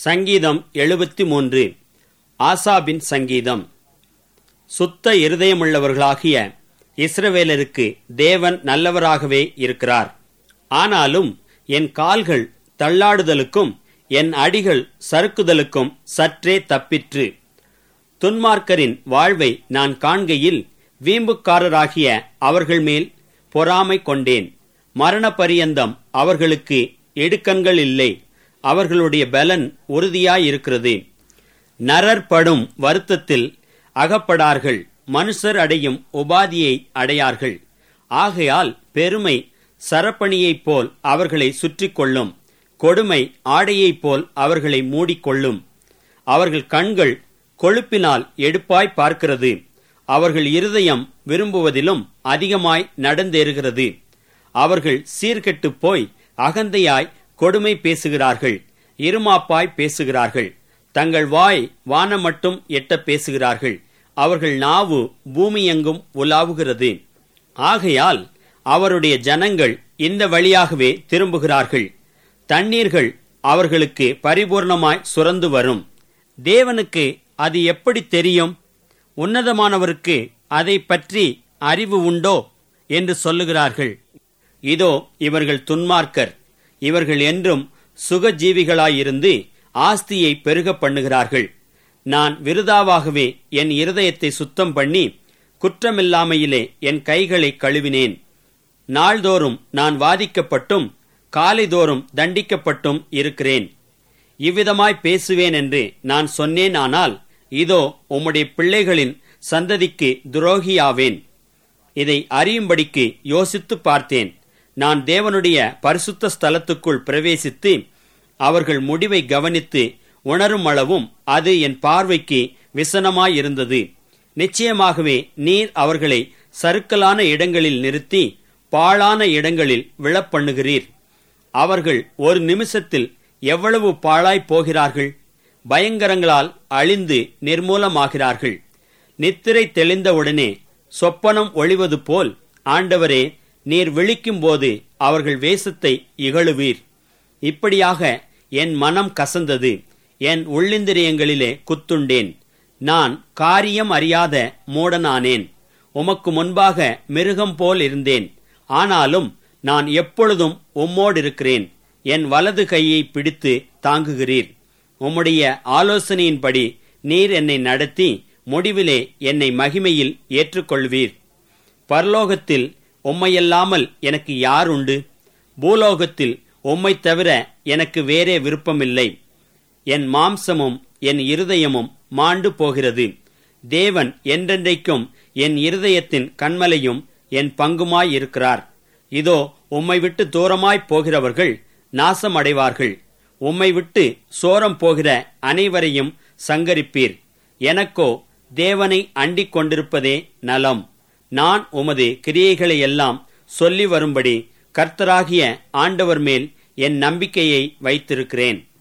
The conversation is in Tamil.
சங்கீதம் எழுபத்தி மூன்று ஆசாபின் சங்கீதம் சுத்த இருதயமுள்ளவர்களாகிய இஸ்ரவேலருக்கு தேவன் நல்லவராகவே இருக்கிறார் ஆனாலும் என் கால்கள் தள்ளாடுதலுக்கும் என் அடிகள் சறுக்குதலுக்கும் சற்றே தப்பிற்று துன்மார்க்கரின் வாழ்வை நான் காண்கையில் வீம்புக்காரராகிய அவர்கள் மேல் பொறாமை கொண்டேன் மரண பரியந்தம் அவர்களுக்கு எடுக்கண்கள் இல்லை அவர்களுடைய பலன் உறுதியாயிருக்கிறது நரர் படும் வருத்தத்தில் அகப்படார்கள் மனுஷர் அடையும் உபாதியை அடையார்கள் ஆகையால் பெருமை சரப்பணியைப் போல் அவர்களை சுற்றி கொள்ளும் கொடுமை ஆடையைப் போல் அவர்களை மூடிக்கொள்ளும் அவர்கள் கண்கள் கொழுப்பினால் எடுப்பாய் பார்க்கிறது அவர்கள் இருதயம் விரும்புவதிலும் அதிகமாய் நடந்தேறுகிறது அவர்கள் சீர்கெட்டுப் போய் அகந்தையாய் கொடுமை பேசுகிறார்கள் இருமாப்பாய் பேசுகிறார்கள் தங்கள் வாய் வானம் மட்டும் எட்ட பேசுகிறார்கள் அவர்கள் நாவு பூமியெங்கும் உலாவுகிறது ஆகையால் அவருடைய ஜனங்கள் இந்த வழியாகவே திரும்புகிறார்கள் தண்ணீர்கள் அவர்களுக்கு பரிபூர்ணமாய் சுரந்து வரும் தேவனுக்கு அது எப்படி தெரியும் உன்னதமானவருக்கு அதை பற்றி அறிவு உண்டோ என்று சொல்லுகிறார்கள் இதோ இவர்கள் துன்மார்க்கர் இவர்கள் என்றும் சுகஜீவிகளாயிருந்து ஆஸ்தியை பெருக பண்ணுகிறார்கள் நான் விருதாவாகவே என் இருதயத்தை சுத்தம் பண்ணி குற்றமில்லாமையிலே என் கைகளை கழுவினேன் நாள்தோறும் நான் வாதிக்கப்பட்டும் காலைதோறும் தண்டிக்கப்பட்டும் இருக்கிறேன் இவ்விதமாய் பேசுவேன் என்று நான் சொன்னேன் ஆனால் இதோ உம்முடைய பிள்ளைகளின் சந்ததிக்கு துரோகியாவேன் இதை அறியும்படிக்கு யோசித்து பார்த்தேன் நான் தேவனுடைய பரிசுத்த ஸ்தலத்துக்குள் பிரவேசித்து அவர்கள் முடிவை கவனித்து உணரும் அளவும் அது என் பார்வைக்கு விசனமாயிருந்தது நிச்சயமாகவே நீர் அவர்களை சறுக்கலான இடங்களில் நிறுத்தி பாழான இடங்களில் விழப்பண்ணுகிறீர் அவர்கள் ஒரு நிமிஷத்தில் எவ்வளவு பாழாய் போகிறார்கள் பயங்கரங்களால் அழிந்து நிர்மூலமாகிறார்கள் நித்திரை தெளிந்தவுடனே சொப்பனம் ஒளிவது போல் ஆண்டவரே நீர் விழிக்கும்போது அவர்கள் வேஷத்தை இகழுவீர் இப்படியாக என் மனம் கசந்தது என் உள்ளிந்திரியங்களிலே குத்துண்டேன் நான் காரியம் அறியாத மூடனானேன் உமக்கு முன்பாக மிருகம் போல் இருந்தேன் ஆனாலும் நான் எப்பொழுதும் உம்மோடிருக்கிறேன் என் வலது கையை பிடித்து தாங்குகிறீர் உம்முடைய ஆலோசனையின்படி நீர் என்னை நடத்தி முடிவிலே என்னை மகிமையில் ஏற்றுக்கொள்வீர் பரலோகத்தில் உம்மையல்லாமல் எனக்கு யார் உண்டு பூலோகத்தில் உம்மை தவிர எனக்கு வேறே விருப்பமில்லை என் மாம்சமும் என் இருதயமும் மாண்டு போகிறது தேவன் என்றென்றைக்கும் என் இருதயத்தின் கண்மலையும் என் பங்குமாயிருக்கிறார் இதோ உம்மை விட்டு தூரமாய் போகிறவர்கள் நாசமடைவார்கள் உம்மை விட்டு சோரம் போகிற அனைவரையும் சங்கரிப்பீர் எனக்கோ தேவனை அண்டிக் கொண்டிருப்பதே நலம் நான் உமது கிரியைகளை எல்லாம் சொல்லி வரும்படி கர்த்தராகிய ஆண்டவர் மேல் என் நம்பிக்கையை வைத்திருக்கிறேன்